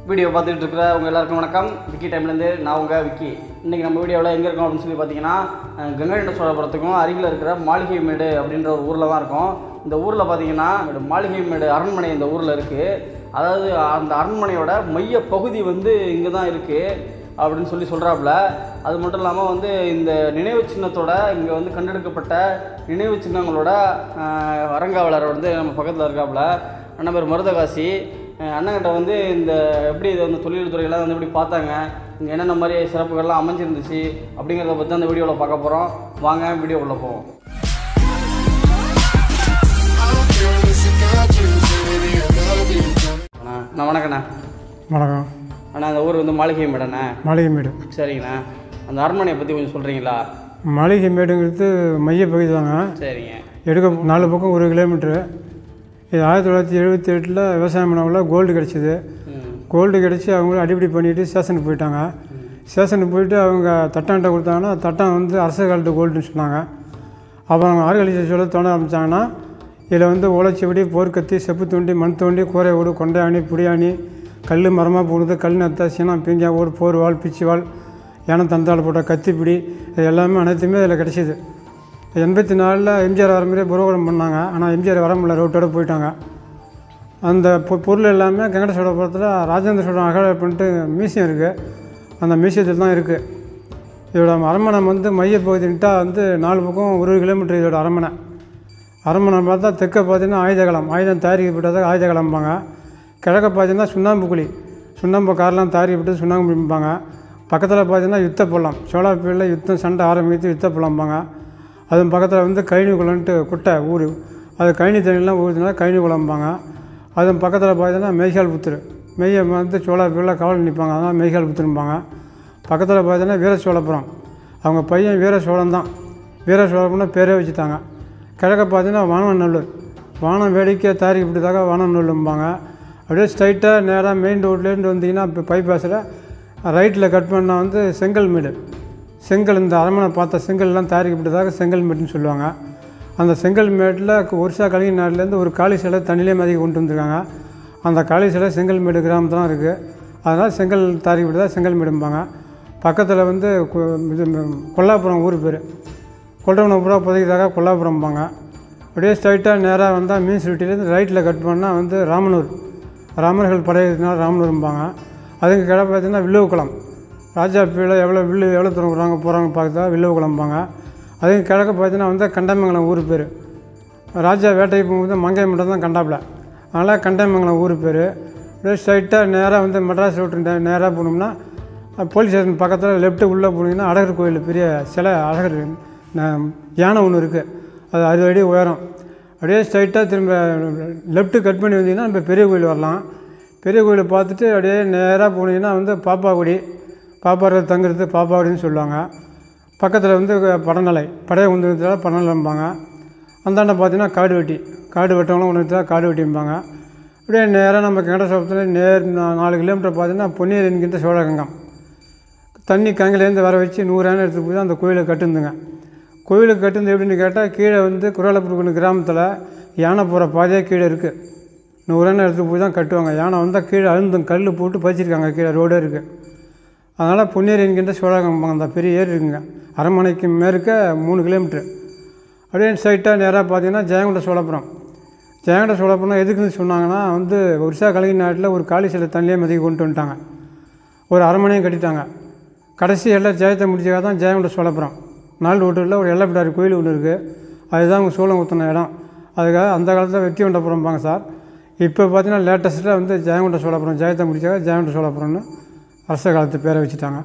Video பார்த்துட்டு இருக்கிற உங்கள் எல்லாருக்கும் வணக்கம் விக்கி டைம்லேருந்து நான் உங்கள் விக்கி இன்றைக்கி நம்ம வீடியோவில் எங்கே இருக்கோம் அப்படின்னு சொல்லி பார்த்தீங்கன்னா அஹ், கங்கைகொண்ட சோழபுரத்துக்கும் அருகில் இருக்கிற மாளிகை மேடு அப்படின்ற ஒரு ஊரில் தான் இருக்கோம் இந்த ஊரில் பார்த்தீங்கன்னா இந்த மாளிகை மேடு அரண்மனை இந்த ஊரில் இருக்குது அதாவது அந்த அரண்மனையோட மைய பகுதி வந்து இங்கே தான் இருக்குது அப்படின்னு சொல்லி சொல்கிறாப்புல அது மட்டும் இல்லாமல் வந்து இந்த நினைவு சின்னத்தோட இங்கே வந்து கண்டெடுக்கப்பட்ட நினைவு சின்னங்களோட அஹ், அரங்காவலர் வந்து நம்ம பக்கத்தில் இருக்காப்புல அண்ணன் பேர் மருதகாசி அஹ், அண்ணன்கிட்ட வந்து இந்த எப்படி இது வந்து தொழில் துறையெல்லாம் வந்து எப்படி பார்த்தாங்க இங்கே என்னென்ன மாதிரி சிறப்புகள்லாம் அமைஞ்சிருந்துச்சு அப்படிங்கிறத பற்றி அந்த வீடியோவில் பார்க்க போகிறோம் வாங்க வீடியோக்குள்ளே போவோம் அண்ணா அண்ணா வணக்கண்ணா வணக்கம் அண்ணா அந்த ஊர் வந்து மாளிகை மேடண்ணே மாளிகை மேடு சரிங்கண்ணா அந்த அரண்மனையை பற்றி கொஞ்சம் சொல்கிறீங்களா மாளிகை மேடுங்கிறது மையப்பகுதி தாங்க சரிங்க எடுக்க நாலு பக்கம் ஒரு கிலோமீட்ரு இது ஆயிரத்தி தொள்ளாயிரத்தி எழுபத்தி எட்டில் விவசாயம் பண்ணவங்கள கோல்டு கிடச்சிது ம் கோல்டு கிடச்சி அவங்களும் அடிப்படை பண்ணிவிட்டு ஸ்டேஷனுக்கு போயிட்டாங்க ஸ்டேஷனுக்கு போயிட்டு அவங்க தட்டான்ட்ட கொடுத்தாங்கன்னா தட்டம் வந்து அரசு காலத்து கோல்டுன்னு சொன்னாங்க அப்புறம் ஆர்கனைசேஷன் சொல்ல தோண ஆரம்பித்தாங்கன்னா இதில் வந்து ஓலைச்சுவடி போர்க்கத்தி செப்பு தூண்டி மண் தோண்டி கூரை ஓடு கொண்டையாணி புடியாணி கல் மரமாக போடுறது கல் நத்தா சீனா பீங்கா ஓடு போர் வாள் பிச்சி வாள் யானை தந்தாள் போட்ட கத்திப்பிடி இது எல்லாமே அனைத்துமே இதில் கிடச்சிது எண்பத்தி நாலில் எம்ஜிஆர் வர மாதிரியே புரோகிராம் பண்ணாங்க ஆனால் எம்ஜிஆர் வர முடியல ரோட்டோட போயிட்டாங்க அந்த பொ- பொருள் எல்லாமே கங்கட சோழபுரத்தில் ராஜேந்திர சோழன் அகழ பண்ணிட்டு மியூசியம் இருக்குது அந்த மியூசியத்தில் தான் இருக்குது இதோட அரண்மனை வந்து மையப்பகுதின்ட்டா வந்து நாலு பக்கம் ஒரு கிலோமீட்டர் இதோட அரண்மனை அரண்மனை பார்த்தா தெற்க பார்த்தீங்கன்னா ஆயுதகளம் ஆயுதம் தயாரிக்கப்பட்டதாக ஆயுதகளம்பாங்க கிழக்க பார்த்தீங்கன்னா சுண்ணாம்பு குழி சுண்ணாம்பு காரெலாம் தயாரிக்கப்பட்டு சுண்ணாம்பு குழிம்பாங்க பக்கத்தில் பார்த்தீங்கன்னா யுத்த பொல்லாம் சோழாப்பேரில் யுத்தம் சண்டை ஆரம்பித்து யுத்த பொல்லம்பாங்க அது பக்கத்தில் வந்து கழினி குளம்ன்ட்டு குட்டை ஊர் அது கழினி தண்ணிலாம் ஊறுதுனால கழினி குளம்பாங்க அது பக்கத்தில் பார்த்தீங்கன்னா மெய்கால் புத்தர் மெய்யை வந்து சோழாப்பேரில் கவலை நிற்பாங்க அதனால் மெய்கால் புத்தரும்பாங்க பக்கத்தில் பார்த்தீங்கன்னா வீர சோழபுரம் அவங்க பையன் வீர சோழன் தான் வீர சோழபுரம்னு பேரே வச்சுட்டாங்க கிழக்க பார்த்தீங்கன்னா வானநல்லூர் வானம் வேடிக்கை தயாரிக்கப்பட்டதாக வானநல்லூர்ம்பாங்க அப்படியே ஸ்ட்ரைட்டாக நேராக மெயின் ரோட்லேருந்து வந்தீங்கன்னா இப்போ பைபாஸில் ரைட்டில் கட் பண்ணால் வந்து செங்கல்மேடு செங்கல் இந்த அரண்மனை பார்த்த செங்கல்லாம் தயாரிக்கப்பட்டதாக செங்கல்மேடுன்னு சொல்லுவாங்க அந்த செங்கல்மேட்டில் ஒரிசா கலிங்க நாட்டிலேருந்து ஒரு காளி சிலை தண்ணியிலே மதிக்க கொண்டு வந்திருக்காங்க அந்த காளி சிலை செங்கல்மேடு கிராமத்தில் தான் இருக்குது அதனால் செங்கல் தயாரிக்கப்பட்டதாக செங்கல்மேடும்பாங்க பக்கத்தில் வந்து கு- இது கொல்லாப்புரம் ஊர் பேர் கொல்லவனை பூரா புதைக்கிறதாக கொல்லாப்புரம்பாங்க அப்படியே ஸ்ட்ரைட்டாக நேராக வந்தால் மீன் சிட்டிலேருந்து ரைட்டில் கட் பண்ணால் வந்து ராமனூர் ராமர்கள் படையிறதுனால ராமனூர்ம்பாங்க அதுக்கு கிட பார்த்தீங்கன்னா வில்லுவக்குளம் ராஜா பீழ எவ்வளோ வில்லு எவ்வளோ தூரம் வராங்க போகிறாங்க பார்த்தா வில்லுவக்குளம்பாங்க அதுக்கு கிழக்க பார்த்தீங்கன்னா வந்து கண்டமங்கலம் ஊர் பேர் ராஜா வேட்டைக்கு போகும்போது மங்கை மட்டும் தான் கண்டாப்புல அதனால் கண்டமங்கலம் ஊர் பேர் அப்படியே ஸ்ட்ரைட்டாக நேராக வந்து மெட்ராஸ் ரோட்டு நேராக போனோம்னா அஹ், போலீஸ் ஸ்டேஷன் பக்கத்தில் லெஃப்ட்டு உள்ளே போனீங்கன்னா அழகர் கோயில் பெரிய சிலை அழகர் ந- யானை ஒன்று இருக்குது அது அறுபது அடி உயரம் அப்படியே ஸ்ட்ரைட்டாக திரும்ப லெஃப்ட்டு கட் பண்ணி வந்தீங்கன்னா நம்ம பெரிய கோயில் வரலாம் பெரிய கோயிலை பார்த்துட்டு அப்படியே நேராக போனீங்கன்னா வந்து பாப்பாக்குடி பாப்பார்கள் தங்குறது பாப்பாக்குடின்னு சொல்லுவாங்க பக்கத்தில் வந்து படநிலை படைய உந்துறதுல படநிலைம்பாங்க அந்தாண்ட பார்த்தீங்கன்னா காடு வெட்டி காடு வெட்டவங்களும் ஒன்று காடு வெட்டிம்பாங்க அப்படியே நேராக நம்ம கிணட சோபத்தில் நேர் நா- நாலு கிலோமீட்டர் பார்த்தீங்கன்னா பொன்னியர் என்கின்ற சோழகங்கம் தண்ணி கங்கிலேருந்து வர வச்சு நூறாயிரம் எடுத்து போய் தான் அந்த கோயிலை கட்டுந்துங்க கோயிலுக்கு கட்டுந்து எப்படின்னு கேட்டால் கீழே வந்து குரலப்புருக்குன்னு கிராமத்தில் யானை போகிற பாதையே கீழே இருக்குது நூறாயிரம் எடுத்து போய் தான் கட்டுவாங்க யானை வந்தால் கீழே அழுந்தும் கல் போட்டு பதிச்சிருக்காங்க கீழே ரோடே இருக்குது அதனால் பொன்னேரி என்கின்ற சோழகம்பம் அந்த பெரிய ஏரி இருக்குங்க அரண்மனைக்கு மேற்க மூணு கிலோமீட்ரு அப்படியே ஸ்ட்ரைட்டாக நேராக பார்த்தீங்கன்னா ஜெயங்கொண்ட சோழபுரம் ஜெயங்கொண்ட சோழபுரம் எதுக்குன்னு சொன்னாங்கன்னா வந்து ஒரிசா கலிங்க நாட்டில் ஒரு காளி சிலை தண்ணியே மதிக்க கொண்டு வந்துட்டாங்க ஒரு அரண்மனையும் கட்டிட்டாங்க கடைசி எல்லாம் ஜெயத்தை முடிச்சதாக தான் ஜெயங்கொண்ட சோழபுரம் நாலு ரோட்டில் ஒரு எல்லப்பிடாரி கோயில் ஒன்று இருக்குது அதுதான் அவங்க சோழம் ஊற்றின இடம் அதுக்காக அந்த காலத்தில் வெற்றி கொண்டபுரம்பாங்க சார் இப்போ பார்த்தீங்கன்னா லேட்டஸ்ட்டில் வந்து ஜெயங்கொண்ட சோழபுரம் ஜெயத்தை முடிச்சாக ஜெயங்கொண்ட சோழபுரம்னு அரச காலத்து பேரை வச்சுட்டாங்க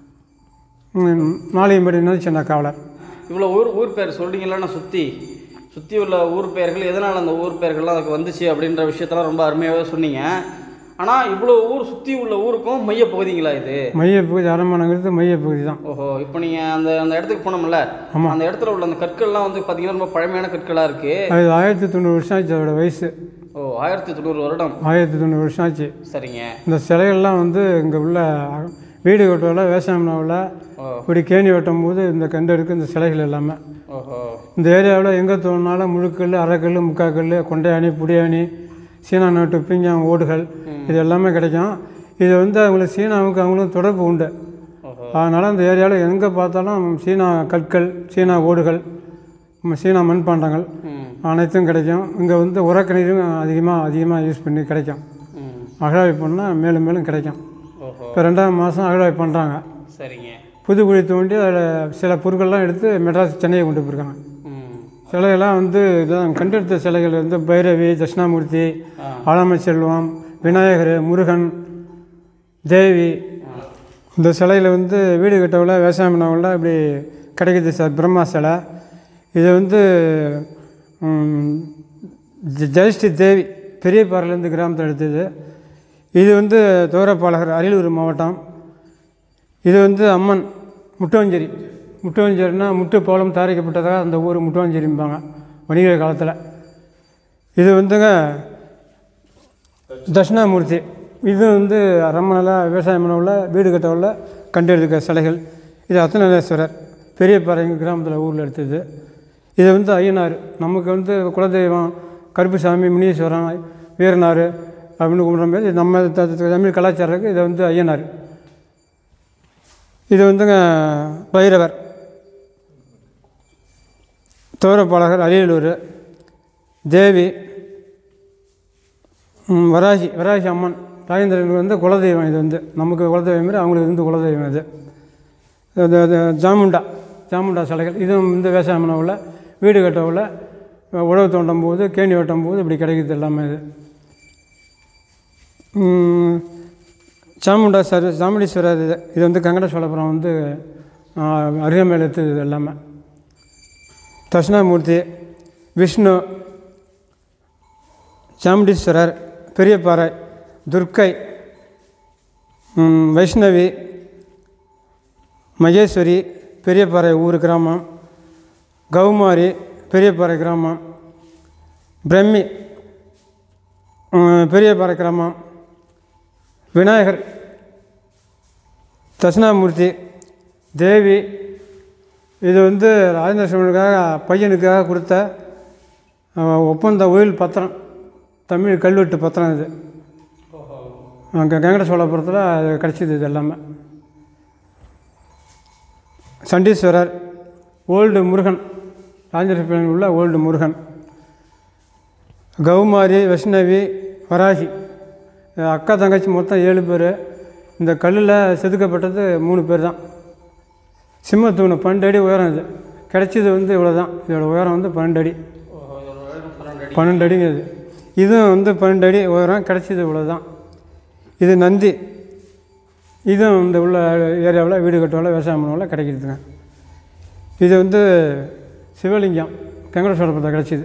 மாளிகைம்படி சின்ன காவலர் இவ்வளோ ஊர் ஊர் பேர் சொல்கிறீங்களா நான் சுற்றி சுற்றி உள்ள ஊர் பெயர்கள் எதனால் அந்த ஊர் பெயர்கள்லாம் அதுக்கு வந்துச்சு அப்படின்ற விஷயத்தெல்லாம் ரொம்ப அருமையாகவே சொன்னீங்க ஆனால் இவ்வளோ ஊர் சுற்றி உள்ள ஊருக்கும் மைய பகுதிங்களா இது மையப்பகுதி அரண்மனைங்கிறது மையப்பகுதி தான் ஓஹோ இப்போ நீங்கள் அந்த அந்த இடத்துக்கு போனோம்ல ஆமாம். அந்த இடத்துல உள்ள அந்த கற்கள்லாம் வந்து பார்த்தீங்கன்னா ரொம்ப பழமையான கற்களாக இருக்குது அது ஆயிரத்தி தொண்ணூறு வருஷம் ஆச்சு அதோட வயசு ஓ ஆயிரத்தி தொண்ணூறு வருடம் ஆயிரத்தி தொண்ணூறு வருஷம் ஆச்சு சரிங்க இந்த சிலைகள்லாம் வந்து இங்கே உள்ள வீடு கட்டுவில் விவசாயம்னாவில் ஓ இப்படி கேணி வெட்டும் போது இந்த கண்டு எடுக்கு இந்த சிலைகள் எல்லாமே ஓஹோ இந்த ஏரியாவில் எங்கே தோணுனாலும் முழுக்கல் அரைக்கல் முக்காக்கல் கொண்டையாணி புடியாணி சீனா நாட்டு பீங்காங் ஓடுகள் இது எல்லாமே கிடைக்கும் இது வந்து அவங்களுக்கு சீனாவுக்கு அவங்களுக்கு தொடர்பு உண்டு ஓஹோ அதனால் அந்த ஏரியாவில் எங்கே பார்த்தாலும் சீனா கற்கள் சீனா ஓடுகள் ம், சீனா மண்பாண்டங்கள் ம் அனைத்தும் கிடைக்கும் இங்கே வந்து உரக்கணிரும் அதிகமாக அதிகமாக யூஸ் பண்ணி கிடைக்கும் ம் அகழாய்வு பண்ணால் மேலும் மேலும் கிடைக்கும் ஓஹோ இப்போ ரெண்டாம் மாதம் அகழாய்வு பண்ணுறாங்க சரிங்க புது குழி தோண்டி அதில் சில பொருட்கள்லாம் எடுத்து மெட்ராஸ் சென்னையை கொண்டு போயிருக்காங்க ம் சிலையெல்லாம் வந்து இதான் கண்டெடுத்த சிலைகள் வந்து பைரவி தட்சிணாமூர்த்தி ஆ. ஆலம செல்வம் விநாயகர் முருகன் தேவி ஆ. இந்த சிலையில் வந்து வீடு கட்டவில் விவசாயம் பண்ணவில் இப்படி கிடைக்குது சார் பிரம்மா சிலை இது வந்து ம், ஜ- ஜெயஸ்ரீ தேவி பெரிய பாறையிலேருந்து கிராமத்தில் எடுத்தது இது வந்து தோரப்பாலகர் அரியலூர் மாவட்டம் இது வந்து அம்மன் முட்டவஞ்சேரி முட்டவஞ்சேரினா முட்டு பவளம் தயாரிக்கப்பட்டதாக அந்த ஊர் முட்டவஞ்சேரிம்பாங்க வணிக காலத்தில் இது வந்துங்க தட்சிணாமூர்த்தி இது வந்து அரண்மனையில் விவசாயம் பண்ண வீடு கட்ட உள்ள கண்டெடுக்க சிலைகள் இது அத்தனேஸ்வரர் பெரியப்பாறை எங்கள் கிராமத்தில் ஊரில் எடுத்தது இது வந்து ஐயனார் நமக்கு வந்து குலதெய்வம் கருப்புசாமி முனீஸ்வரன் வீரனார் அப்படின்னு கும்பிட்ற மாதிரி நம்ம த- த- தமிழ் கலாச்சாரத்துக்கு இது வந்து ஐயனார் இது வந்துங்க பைரவர் தோரப்பாளகர் அரியலூர் தேவி ம், வராகி வராகி அம்மன் ராஜேந்திரனுக்கு வந்து குலதெய்வம் இது வந்து நமக்கு குலதெய்வம் மாதிரி அவங்களுக்கு வந்து குலதெய்வம் இது இது இது ஜாமுண்டா ஜாமுண்டா சிலைகள் இதுவும் இந்த விவசாயம் உள்ள வீடு கட்ட உள்ள உழவு தோண்டும் போது கேணி வெட்டும் போது இப்படி கிடைக்குது எல்லாமே இது ம், சாமுண்டா சார் சாமுண்டீஸ்வரர் இது இது வந்து கங்கட சோழபுரம் வந்து அருகமேல் எடுத்தது இது எல்லாமே தட்சிணாமூர்த்தி விஷ்ணு சாமுண்டீஸ்வரர் பெரியப்பாறை துர்க்கை ம், வைஷ்ணவி மகேஸ்வரி பெரியப்பாறை ஊர் கிராமம் கௌமாரி பெரியப்பாறை கிராமம் பிரம்மி ம், பெரியப்பாறை கிராமம் விநாயகர் தட்சிணாமூர்த்தி தேவி இது வந்து ராஜேந்திர சிவனுக்காக பையனுக்காக கொடுத்த அஹ், ஒப்பந்த உயில் பத்திரம் தமிழ் கல்வெட்டு பத்திரம் இது அங்கே கங்கட சோழபுரத்தில் அது கிடச்சிது இது எல்லாமே சண்டீஸ்வரர் ஓல்டு முருகன் ராஜேந்திர சிவன் உள்ள ஓல்டு முருகன் கௌமாரி வைஷ்ணவி வராகி அஹ் அக்கா தங்கச்சி மொத்தம் ஏழு பேர் இந்த கல்லில் செதுக்கப்பட்டது மூணு பேர் தான் சிம்மத்தூணு பன்னெண்டு அடி உயரம் இது கிடைச்சது வந்து இவ்வளோ தான் இதோட உயரம் வந்து பன்னெண்டு அடி ஓஹோ இதோட உயரம் பன்னெண்டு அடி பன்னெண்டு அடிங்க இது இதுவும் வந்து பன்னெண்டு அடி உயரம் கிடைச்சது இவ்வளோ தான் இது நந்தி இதுவும் இந்த உள்ள ஏரியாவில் வீடு கட்டவில் விவசாயம் பண்ணவில் கிடைக்கிறதுங்க இது வந்து சிவலிங்கம் கங்கட சோழபுரத்தில் கிடச்சிது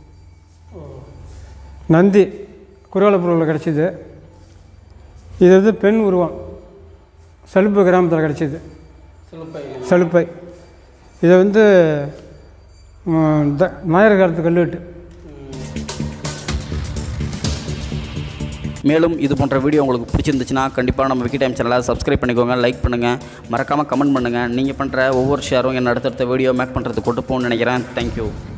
நந்தி குருவாலப்புறவில் கிடச்சிது இது வந்து பெண் உருவம் சலுப்பு கிராமத்தில் கிடச்சிது சிலுப்பை சலுப்பை இதை வந்து ம், த- நாயர் காலத்து கல்வெட்டு மேலும் இது போன்ற வீடியோ உங்களுக்கு பிடிச்சிருந்துச்சுன்னா கண்டிப்பாக நம்ம விக்கி டைம் சேனலை சப்ஸ்கிரைப் பண்ணிக்கோங்க லைக் பண்ணுங்கள் மறக்காமல் கமெண்ட் பண்ணுங்கள் நீங்கள் பண்ணுற ஒவ்வொரு ஷேரும் என்ன அடுத்தடுத்த வீடியோ மேக் பண்ணுறதுக்கு கொண்டு போகணும்னு நினைக்கிறேன் தேங்க்யூ